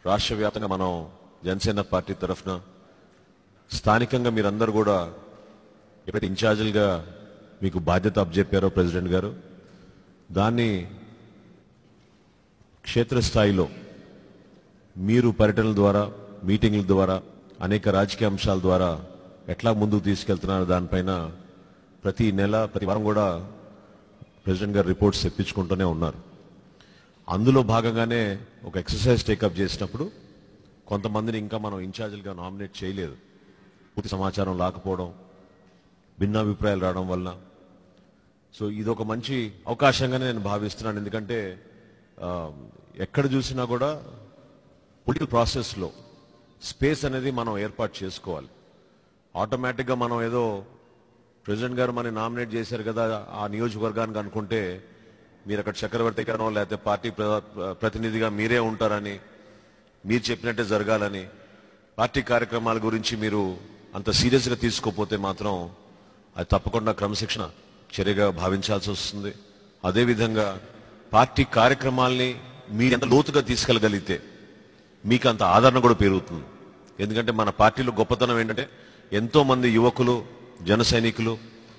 రాష్ట్ర వ్యాప్తంగా మనం జనసేన పార్టీ తరఫున స్థానికంగా మీరందరూ కూడా ఎప్పుడైతే ఇన్ఛార్జీలుగా మీకు బాధ్యత అప్పచెప్పారో ప్రెసిడెంట్ గారు దాన్ని క్షేత్రస్థాయిలో మీరు పర్యటనల ద్వారా మీటింగ్ల ద్వారా అనేక రాజకీయ అంశాల ద్వారా ఎట్లా ముందుకు తీసుకెళ్తున్నారు దానిపైన ప్రతి నెల ప్రతి వారం కూడా ప్రెసిడెంట్ గారు రిపోర్ట్స్ తెప్పించుకుంటూనే ఉన్నారు అందులో భాగంగానే ఒక ఎక్సర్సైజ్ టేకప్ చేసినప్పుడు కొంతమందిని ఇంకా మనం ఇన్ఛార్జీలుగా నామినేట్ చేయలేదు పూర్తి సమాచారం లేకపోవడం భిన్నాభిప్రాయాలు రావడం వల్ల సో ఇది ఒక మంచి అవకాశంగానే నేను భావిస్తున్నాను ఎందుకంటే ఆ, ఎక్కడ చూసినా కూడా పొలిటికల్ ప్రాసెస్లో స్పేస్ అనేది మనం ఏర్పాటు చేసుకోవాలి ఆటోమేటిక్గా మనం ఏదో ప్రెసిడెంట్ గారు మనని నామినేట్ చేశారు కదా ఆ నియోజకవర్గానికి అనుకుంటే మీరు అక్కడ చక్రవర్తి గారో లేకపోతే పార్టీ ప్ర- ప్రతినిధిగా మీరే ఉంటారని మీరు చెప్పినట్టే జరగాలని పార్టీ కార్యక్రమాల గురించి మీరు అంత సీరియస్గా తీసుకోపోతే మాత్రం అది తప్పకుండా క్రమశిక్షణ చర్యగా భావించాల్సి వస్తుంది అదేవిధంగా పార్టీ కార్యక్రమాల్ని మీరు ఎంత లోతుగా తీసుకెళ్ళగలిగితే మీకు అంత ఆదరణ కూడా పెరుగుతుంది ఎందుకంటే మన పార్టీలో గొప్పతనం ఏంటంటే ఎంతో మంది యువకులు జన సైనికులు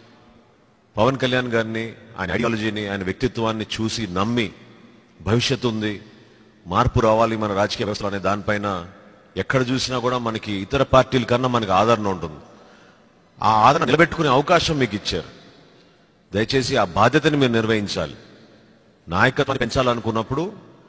పవన్ కళ్యాణ్ గారిని ఆయన ఐడియాలజీని ఆయన వ్యక్తిత్వాన్ని చూసి నమ్మి భవిష్యత్తు ఉంది మార్పు రావాలి మన రాజకీయ వ్యవస్థలో అనే దానిపైన ఎక్కడ చూసినా కూడా మనకి ఇతర పార్టీల కన్నా మనకి ఆదరణ ఉంటుంది ఆ ఆదరణ నిలబెట్టుకునే అవకాశం మీకు ఇచ్చారు దయచేసి ఆ బాధ్యతని మీరు నిర్వహించాలి నాయకత్వాన్ని పెంచాలనుకున్నప్పుడు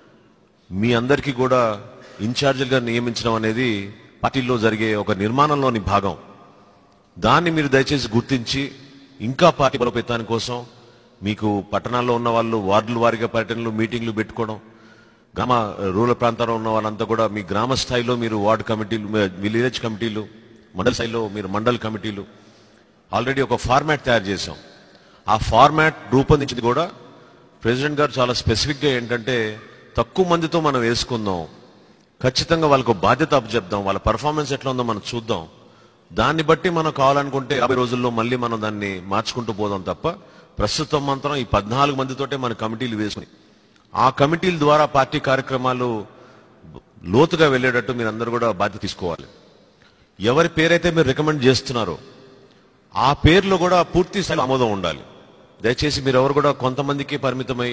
మీ అందరికీ కూడా ఇన్ఛార్జీలుగా నియమించడం అనేది పార్టీలో జరిగే ఒక నిర్మాణంలోని భాగం దాన్ని మీరు దయచేసి గుర్తించి ఇంకా పార్టీ బలోపేతాని కోసం మీకు పట్టణాల్లో ఉన్న వాళ్ళు వార్డుల వారిగా పర్యటనలు మీటింగ్లు పెట్టుకోవడం గ్రామ రూరల్ ప్రాంతాల్లో ఉన్న వాళ్ళంతా కూడా మీ గ్రామ స్థాయిలో మీరు వార్డు కమిటీలు విలేజ్ కమిటీలు మండల స్థాయిలో మీరు మండల్ కమిటీలు ఆల్రెడీ ఒక ఫార్మాట్ తయారు చేశాం ఆ ఫార్మాట్ రూపొందించింది కూడా ప్రెసిడెంట్ గారు చాలా స్పెసిఫిక్గా ఏంటంటే తక్కువ మందితో మనం వేసుకుందాం ఖచ్చితంగా వాళ్ళకు బాధ్యత అప్పచెప్దాం వాళ్ళ పర్ఫార్మెన్స్ ఎట్లా ఉందో మనం చూద్దాం దాన్ని బట్టి మనం కావాలనుకుంటే యాభై రోజుల్లో మళ్ళీ మనం దాన్ని మార్చుకుంటూ పోదాం తప్ప ప్రస్తుతం మాత్రం ఈ పద్నాలుగు మందితోటే మన కమిటీలు వేసుకుని ఆ కమిటీల ద్వారా పార్టీ కార్యక్రమాలు లోతుగా వెళ్ళేటట్టు మీరు అందరూ కూడా బాధ్యత తీసుకోవాలి ఎవరి పేరైతే మీరు రికమెండ్ చేస్తున్నారో ఆ పేర్లో కూడా పూర్తి స్థాయిలో ఆమోదం ఉండాలి దయచేసి మీరు ఎవరు కూడా కొంతమందికి పరిమితమై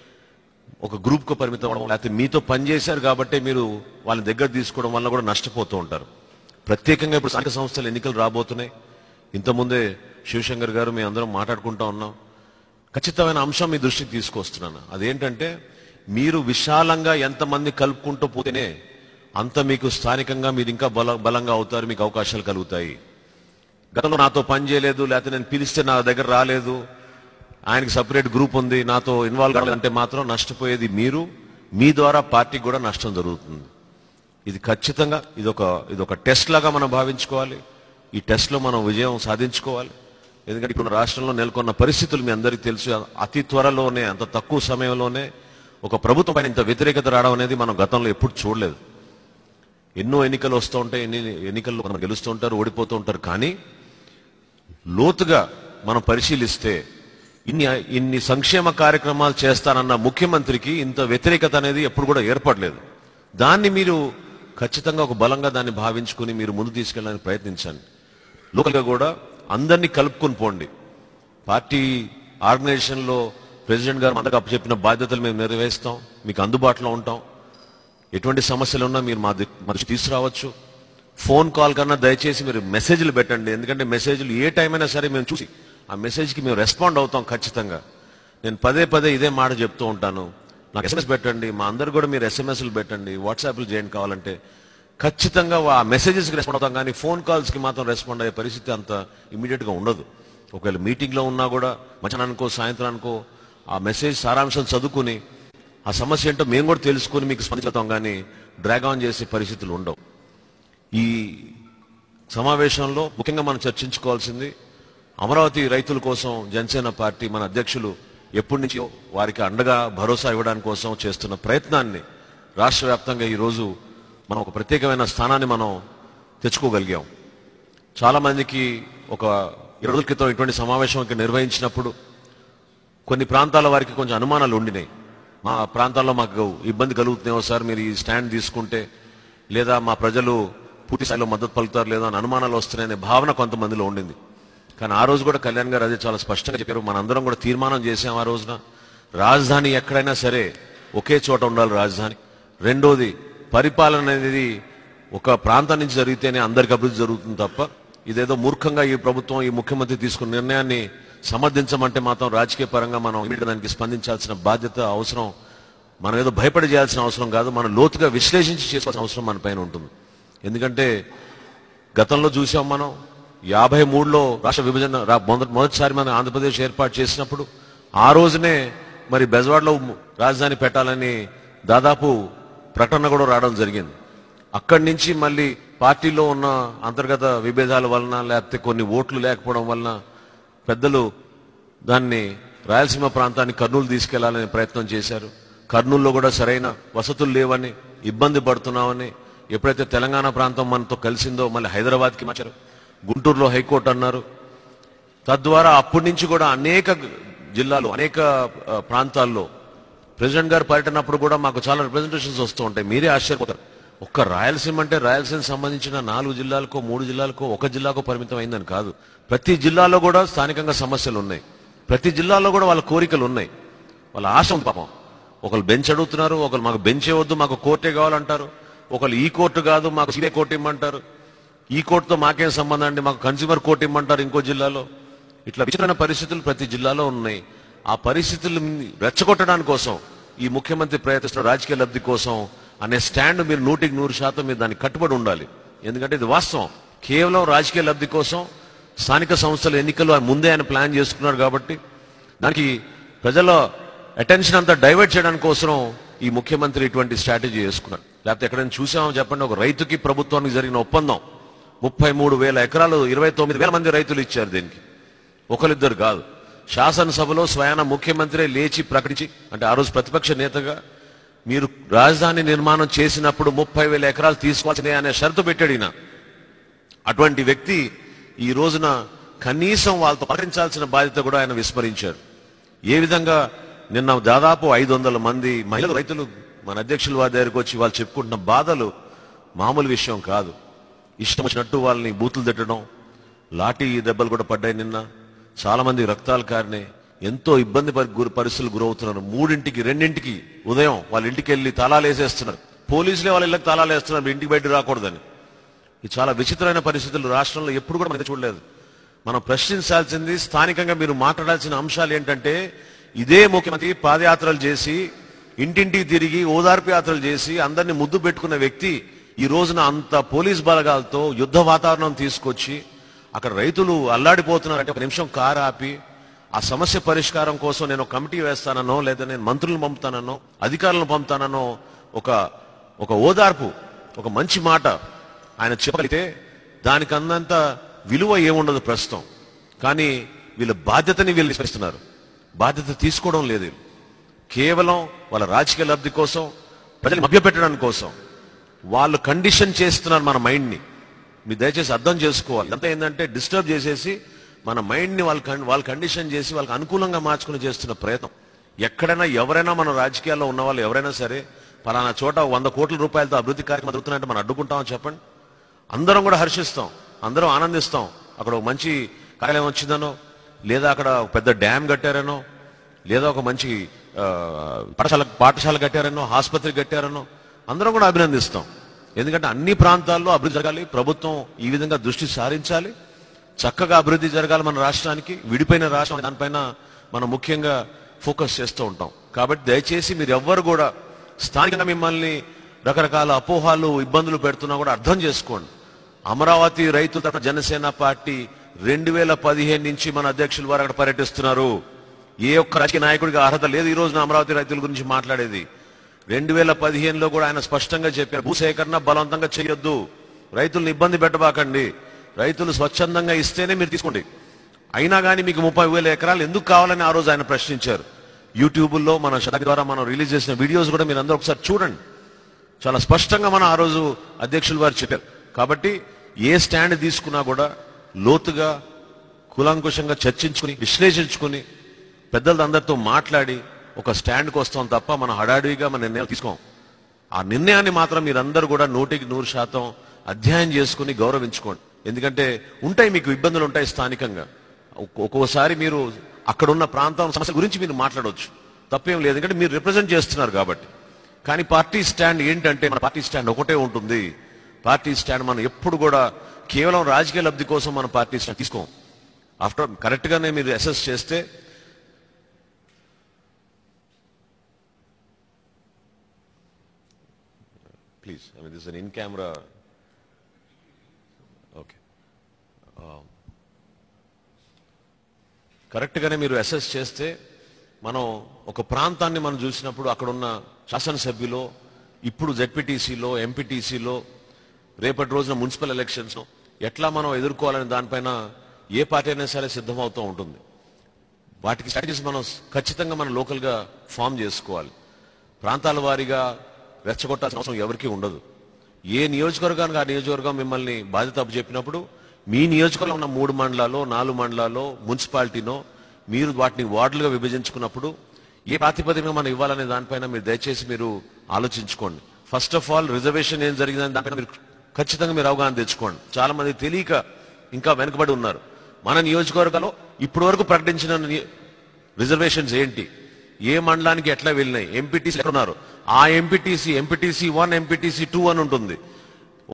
ఒక గ్రూప్ కు పరిమితం అవ్వడం లేకపోతే మీతో పనిచేశారు కాబట్టి మీరు వాళ్ళ దగ్గర తీసుకోవడం వల్ల కూడా నష్టపోతూ ఉంటారు ప్రత్యేకంగా ఇప్పుడు స్థానిక సంస్థల ఎన్నికలు రాబోతున్నాయి ఇంతకుముందే శివశంకర్ గారు మేము అందరం మాట్లాడుకుంటా ఉన్నాం ఖచ్చితమైన అంశం మీ దృష్టికి తీసుకొస్తున్నాను అదేంటంటే మీరు విశాలంగా ఎంతమంది కలుపుకుంటూ పోతేనే అంత మీకు స్థానికంగా మీరు ఇంకా బల బలంగా అవుతారు మీకు అవకాశాలు కలుగుతాయి గతంలో నాతో పని చేయలేదు లేకపోతే నేను పిలిస్తే నా దగ్గర రాలేదు ఆయనకి సపరేట్ గ్రూప్ ఉంది నాతో ఇన్వాల్వ్ కావాలంటే మాత్రం నష్టపోయేది మీరు మీ ద్వారా పార్టీకి కూడా నష్టం జరుగుతుంది ఇది ఖచ్చితంగా ఇది ఒక ఇది ఒక టెస్ట్ లాగా మనం భావించుకోవాలి ఈ టెస్ట్ లో మనం విజయం సాధించుకోవాలి ఎందుకంటే ఇప్పుడు రాష్ట్రంలో నెలకొన్న పరిస్థితులు మీ అందరికీ తెలుసు అతి త్వరలోనే అంత తక్కువ సమయంలోనే ఒక ప్రభుత్వం పైన ఇంత వ్యతిరేకత రావడం అనేది మనం గతంలో ఎప్పుడు చూడలేదు ఎన్నో ఎన్నికలు వస్తూ ఉంటాయి ఎన్ని ఎన్నికల్లో మనం గెలుస్తూ ఉంటారు ఓడిపోతూ ఉంటారు కానీ లోతుగా మనం పరిశీలిస్తే ఇన్ని ఇన్ని సంక్షేమ కార్యక్రమాలు చేస్తానన్న ముఖ్యమంత్రికి ఇంత వ్యతిరేకత అనేది ఎప్పుడు కూడా ఏర్పడలేదు దాన్ని మీరు ఖచ్చితంగా ఒక బలంగా దాన్ని భావించుకుని మీరు ముందు తీసుకెళ్ళడానికి ప్రయత్నించండి లోకల్గా కూడా అందరినీ కలుపుకొని పోండి పార్టీ ఆర్గనైజేషన్లో ప్రెసిడెంట్ గారు మనకు అప్పచెప్పిన బాధ్యతలు మేము నెరవేరుస్తాం మీకు అందుబాటులో ఉంటాం ఎటువంటి సమస్యలు ఉన్నా మీరు మా ది- మా దృష్టికి తీసుకురావచ్చు ఫోన్ కాల్ కన్నా దయచేసి మీరు మెసేజ్లు పెట్టండి ఎందుకంటే మెసేజ్లు ఏ టైం అయినా సరే మేము చూసి ఆ మెసేజ్కి మేము రెస్పాండ్ అవుతాం ఖచ్చితంగా నేను పదే పదే ఇదే మాట చెప్తూ ఉంటాను నాకు ఎస్ఎంఎస్ పెట్టండి మా అందరు కూడా మీరు ఎస్ఎంఎస్లు పెట్టండి వాట్సాప్లు చేయండి కావాలంటే ఖచ్చితంగా ఆ మెసేజెస్కి రెస్పాండ్ అవుతాం కానీ ఫోన్ కాల్స్కి మాత్రం రెస్పాండ్ అయ్యే పరిస్థితి అంత ఇమీడియట్గా ఉండదు ఒకవేళ మీటింగ్లో ఉన్నా కూడా మధ్యాహ్నానికో సాయంత్రానికో ఆ మెసేజ్ సారాంశం చదువుకుని ఆ సమస్య ఏంటో మేము కూడా తెలుసుకుని మీకు స్పందిస్తాం కానీ డ్రాగ్ ఆన్ చేసే పరిస్థితులు ఉండవు ఈ సమావేశంలో ముఖ్యంగా మనం చర్చించుకోవాల్సింది అమరావతి రైతుల కోసం జనసేన పార్టీ మన అధ్యక్షులు ఎప్పటి నుంచో వారికి అండగా భరోసా ఇవ్వడానికి కోసం చేస్తున్న ప్రయత్నాన్ని రాష్ట్ర వ్యాప్తంగా ఈరోజు మనం ఒక ప్రత్యేకమైన స్థానాన్ని మనం తెచ్చుకోగలిగాం చాలా మందికి ఒక ఇరవై రోజుల క్రితం ఇటువంటి సమావేశం ఇక్కడ నిర్వహించినప్పుడు కొన్ని ప్రాంతాల వారికి కొంచెం అనుమానాలు ఉండినాయి మా ప్రాంతాల్లో మాకు ఇబ్బంది కలుగుతున్నాయో సార్ మీరు ఈ స్టాండ్ తీసుకుంటే లేదా మా ప్రజలు పూర్తి స్థాయిలో మద్దతు పలుకుతారు లేదో అని అనుమానాలు వస్తున్నాయనే భావన కొంతమందిలో ఉండింది కానీ ఆ రోజు కూడా కళ్యాణ్ గారు అదే చాలా స్పష్టంగా చెప్పారు మనందరం కూడా తీర్మానం చేసాం ఆ రోజున రాజధాని ఎక్కడైనా సరే ఒకే చోట ఉండాలి రాజధాని రెండోది పరిపాలన అనేది ఒక ప్రాంతం నుంచి జరిగితేనే అందరికి అభివృద్ధి జరుగుతుంది తప్ప ఇదేదో మూర్ఖంగా ఈ ప్రభుత్వం ఈ ముఖ్యమంత్రి తీసుకున్న నిర్ణయాన్ని సమర్థించమంటే మాత్రం రాజకీయ పరంగా మనం immediate గా దానికి స్పందించాల్సిన బాధ్యత అవసరం మనం ఏదో భయపడి చేయాల్సిన అవసరం కాదు మనం లోతుగా విశ్లేషించి చేసుకోవాల్సిన అవసరం మన పైన ఉంటుంది ఎందుకంటే గతంలో చూసాం మనం యాభై మూడులో రాష్ట్ర విభజన రా- మొదటి మొదటిసారి మన ఆంధ్రప్రదేశ్ ఏర్పాటు చేసినప్పుడు ఆ రోజునే మరి బెజవాడలో రాజధాని పెట్టాలని దాదాపు ప్రకటన కూడా రావడం జరిగింది అక్కడి నుంచి మళ్ళీ పార్టీలో ఉన్న అంతర్గత విభేదాల వలన లేకపోతే కొన్ని ఓట్లు లేకపోవడం వలన పెద్దలు దాన్ని రాయలసీమ ప్రాంతాన్ని కర్నూలు తీసుకెళ్లాలనే ప్రయత్నం చేశారు కర్నూలులో కూడా సరైన వసతులు లేవని ఇబ్బంది పడుతున్నామని ఎప్పుడైతే తెలంగాణ ప్రాంతం మనతో కలిసిందో మళ్ళీ హైదరాబాద్కి మార్చారు గుంటూరులో హైకోర్టు అన్నారు తద్వారా అప్పటి నుంచి కూడా అనేక జిల్లాలు అనేక ఆ, ప్రాంతాల్లో ప్రెసిడెంట్ గారు పర్యటనప్పుడు కూడా మాకు చాలా రిప్రజెంటేషన్స్ వస్తూ ఉంటాయి మీరే ఆశ్చర్యపోతారు ఒక్క రాయలసీమ అంటే రాయలసీమకు సంబంధించిన నాలుగు జిల్లాలకో మూడు జిల్లాలకో ఒక జిల్లాకో పరిమితం అయిందని కాదు ప్రతి జిల్లాలో కూడా స్థానికంగా సమస్యలు ఉన్నాయి ప్రతి జిల్లాలో కూడా వాళ్ళ కోరికలు ఉన్నాయి వాళ్ళ ఆశ ఉంది పాపం ఒకళ్ళు బెంచ్ అడుగుతున్నారు ఒకళ్ళు మాకు బెంచే వద్దు మాకు కోర్టే కావాలంటారు ఒకళ్ళు ఈ కోర్టు కాదు మాకు సిబిఐ కోర్టు ఇమ్మంటారు ఈ కోర్టుతో మాకేం సంబంధం అండి మాకు కన్స్యూమర్ కోర్టు ఇమ్మంటారు ఇంకో జిల్లాలో ఇట్లా విచిత్రమైన పరిస్థితులు ప్రతి జిల్లాలో ఉన్నాయి ఆ పరిస్థితులు రెచ్చగొట్టడానికి కోసం ఈ ముఖ్యమంత్రి ప్రయత్నిస్తున్న రాజకీయ లబ్ధి కోసం అనే స్టాండ్ మీరు నూటికి నూరు శాతం మీరు దానికి కట్టుబడి ఉండాలి ఎందుకంటే ఇది వాస్తవం కేవలం రాజకీయ లబ్ధి కోసం స్థానిక సంస్థల ఎన్నికలు ఆయన ముందే ఆయన ప్లాన్ చేసుకున్నారు కాబట్టి దానికి ప్రజల అటెన్షన్ అంతా డైవర్ట్ చేయడానికి కోసం ఈ ముఖ్యమంత్రి ఇటువంటి స్ట్రాటజీ చేసుకున్నారు లేకపోతే ఎక్కడైనా చూసామో చెప్పండి ఒక రైతుకి ప్రభుత్వానికి జరిగిన ఒప్పందం ముప్పై మూడు వేల ఎకరాలు ఇరవై తొమ్మిది వేల మంది రైతులు ఇచ్చారు దీనికి ఒకరిద్దరు కాదు శాసనసభలో స్వయాన ముఖ్యమంత్రి లేచి ప్రకటించి అంటే ఆ రోజు ప్రతిపక్ష నేతగా మీరు రాజధాని నిర్మాణం చేసినప్పుడు ముప్పై వేల ఎకరాలు తీసుకోవాల్సిందే అనే షరతు పెట్టాడు ఈయన అటువంటి వ్యక్తి ఈ రోజున కనీసం వాళ్ళతో పలకరించాల్సిన బాధ్యత కూడా ఆయన విస్మరించారు ఏ విధంగా నిన్న దాదాపు ఐదు వందల మంది మహిళలు రైతులు మన అధ్యక్షుల వారి దగ్గరికి వచ్చి వాళ్ళు చెప్పుకుంటున్న బాధలు మామూలు విషయం కాదు ఇష్టం వచ్చినట్టు వాళ్ళని బూతులు తిట్టడం లాఠీ దెబ్బలు కూడా పడ్డాయి నిన్న చాలా మంది రక్తాలు కారినాయి ఎంతో ఇబ్బంది పరి- గురి పరిస్థితులు గురవుతున్నారు మూడింటికి రెండింటికి ఉదయం వాళ్ళ ఇంటికి వెళ్ళి తాళాలు వేసేస్తున్నారు పోలీసులే వాళ్ళ ఇళ్ళకి తాళాలు వేస్తున్నారు మీ ఇంటికి బయట రాకూడదని ఇది చాలా విచిత్రమైన పరిస్థితులు రాష్ట్రంలో ఎప్పుడు కూడా మనం చూడలేదు మనం ప్రశ్నించాల్సింది స్థానికంగా మీరు మాట్లాడాల్సిన అంశాలు ఏంటంటే ఇదే ముఖ్యమంత్రి పాదయాత్రలు చేసి ఇంటింటికి తిరిగి ఓదార్పు యాత్రలు చేసి అందరినీ ముద్దు పెట్టుకున్న వ్యక్తి ఈ రోజున అంత పోలీస్ బలగాలతో యుద్ధ వాతావరణం తీసుకొచ్చి అక్కడ రైతులు అల్లాడిపోతున్నారంటే ఒక నిమిషం కారు ఆపి ఆ సమస్య పరిష్కారం కోసం నేను ఒక కమిటీ వేస్తాననో లేదా నేను మంత్రులను పంపుతాననో అధికారులను పంపుతాననో ఒక ఒక ఓదార్పు ఒక మంచి మాట ఆయన చెప్పగలిగితే దానికి అందంత విలువ ఏముండదు ప్రస్తుతం కానీ వీళ్ళ బాధ్యతని వీళ్ళు విస్మరిస్తున్నారు బాధ్యత తీసుకోవడం లేదు వీళ్ళు. కేవలం వాళ్ళ రాజకీయ లబ్ధి కోసం ప్రజలు మభ్యపెట్టడానికి కోసం వాళ్ళు కండిషన్ చేస్తున్నారు మన మైండ్ని మీరు దయచేసి అర్థం చేసుకోవాలి అంతా ఏంటంటే డిస్టర్బ్ చేసేసి మన మైండ్ని వాళ్ళు కన్- వాళ్ళు కండిషన్ చేసి వాళ్ళకి అనుకూలంగా మార్చుకుని చేస్తున్న ప్రయత్నం ఎక్కడైనా ఎవరైనా మన రాజకీయాల్లో ఉన్న వాళ్ళు ఎవరైనా సరే పలానా చోట వంద కోట్ల రూపాయలతో అభివృద్ధి కార్యక్రమం జరుగుతున్నాయంటే మనం అడ్డుకుంటామని చెప్పండి అందరం కూడా హర్షిస్తాం అందరం ఆనందిస్తాం అక్కడ ఒక మంచి కార్యాలయం వచ్చిందనో లేదా అక్కడ ఒక పెద్ద డ్యామ్ కట్టారనో లేదా ఒక మంచి ఆ, పాఠశాల పాఠశాల కట్టారనో ఆసుపత్రి కట్టారనో అందరం కూడా అభినందిస్తాం ఎందుకంటే అన్ని ప్రాంతాల్లో అభివృద్ధి జరగాలి ప్రభుత్వం ఈ విధంగా దృష్టి సారించాలి చక్కగా అభివృద్ధి జరగాలి మన రాష్ట్రానికి విడిపోయిన రాష్ట్రం దానిపైన మనం ముఖ్యంగా ఫోకస్ చేస్తూ ఉంటాం కాబట్టి దయచేసి మీరు ఎవ్వరు కూడా స్థానికంగా మిమ్మల్ని రకరకాల అపోహాలు ఇబ్బందులు పెడుతున్నా కూడా అర్థం చేసుకోండి అమరావతి రైతుల తరఫున జనసేన పార్టీ రెండు వేల పదిహేను నుంచి మన అధ్యక్షుల వారు అక్కడ పర్యటిస్తున్నారు ఏ ఒక్క రాజకీయ నాయకుడికి అర్హత లేదు ఈ రోజున అమరావతి రైతుల గురించి మాట్లాడేది రెండు వేల పదిహేనులో కూడా ఆయన స్పష్టంగా చెప్పారు భూసేకరణ బలవంతంగా చేయొద్దు రైతులను ఇబ్బంది పెట్టబాకండి రైతులు స్వచ్ఛందంగా ఇస్తేనే మీరు తీసుకోండి అయినా కానీ మీకు ముప్పై వేల ఎకరాలు ఎందుకు కావాలని ఆ రోజు ఆయన ప్రశ్నించారు యూట్యూబ్లో మన శతకి ద్వారా మనం రిలీజ్ చేసిన వీడియోస్ కూడా మీరు అందరూ ఒకసారి చూడండి చాలా స్పష్టంగా మనం ఆ రోజు అధ్యక్షులు వారు చెప్పారు కాబట్టి ఏ స్టాండ్ తీసుకున్నా కూడా లోతుగా కులంకుశంగా చర్చించుకుని విశ్లేషించుకుని పెద్దలతో అందరితో మాట్లాడి ఒక స్టాండ్కి వస్తాం తప్ప మనం హడాడిగా మన నిర్ణయాలు తీసుకోం ఆ నిర్ణయాన్ని మాత్రం మీరందరూ కూడా నూటికి నూరు శాతం అధ్యయనం చేసుకుని గౌరవించుకోండి ఎందుకంటే ఉంటాయి మీకు ఇబ్బందులు ఉంటాయి స్థానికంగా ఒక్కొ- ఒక్కోసారి మీరు అక్కడున్న ప్రాంతం సమస్య గురించి మీరు మాట్లాడవచ్చు తప్పేం లేదు ఎందుకంటే మీరు రిప్రజెంట్ చేస్తున్నారు కాబట్టి కానీ పార్టీ స్టాండ్ ఏంటంటే మన పార్టీ స్టాండ్ ఒకటే ఉంటుంది పార్టీ స్టాండ్ మనం ఎప్పుడు కూడా కేవలం రాజకీయ లబ్ధి కోసం మన పార్టీ స్టాండ్ తీసుకోం ఆఫ్టర్ కరెక్ట్ గానే మీరు అసెస్ చేస్తే please I mean this in camera okay కరెక్ట్గానే మీరు అసెస్ చేస్తే మనం ఒక ప్రాంతాన్ని మనం చూసినప్పుడు అక్కడున్న శాసనసభ్యులో ఇప్పుడు జెడ్పీటీసీలో ఎంపీటీసీలో రేపటి రోజున మున్సిపల్ ఎలక్షన్స్ ఎట్లా మనం ఎదుర్కోవాలనే దానిపైన ఏ పార్టీ అయినా సరే సిద్ధమవుతూ ఉంటుంది వాటికి స్ట్రాటజీస్ మనం ఖచ్చితంగా మనం లోకల్గా ఫామ్ చేసుకోవాలి ప్రాంతాల వారీగా రెచ్చగొట్టాల్సిన అవసరం ఎవరికీ ఉండదు ఏ నియోజకవర్గానికి ఆ నియోజకవర్గం మిమ్మల్ని బాధ్యత అప్పు చెప్పినప్పుడు మీ నియోజకవర్గంలో ఉన్న మూడు మండలాల్లో నాలుగు మండలాల్లో మున్సిపాలిటీనో మీరు వాటిని వార్డులుగా విభజించుకున్నప్పుడు ఏ ప్రాతిపదికన మనం ఇవ్వాలనే దానిపైన మీరు దయచేసి మీరు ఆలోచించుకోండి ఫస్ట్ ఆఫ్ ఆల్ రిజర్వేషన్ ఏం జరిగిందని దానిపైన మీరు ఖచ్చితంగా మీరు అవగాహన తెచ్చుకోండి చాలా మంది తెలియక ఇంకా వెనుకబడి ఉన్నారు మన నియోజకవర్గంలో ఇప్పటి వరకు ప్రకటించిన ని- రిజర్వేషన్స్ ఏంటి ఏ మండలానికి ఎట్లా వెళ్ళినాయి ఎంపీటీసీ ఎక్కడ ఉన్నారు ఆ MPTC MPTC one MPTC two అని ఉంటుంది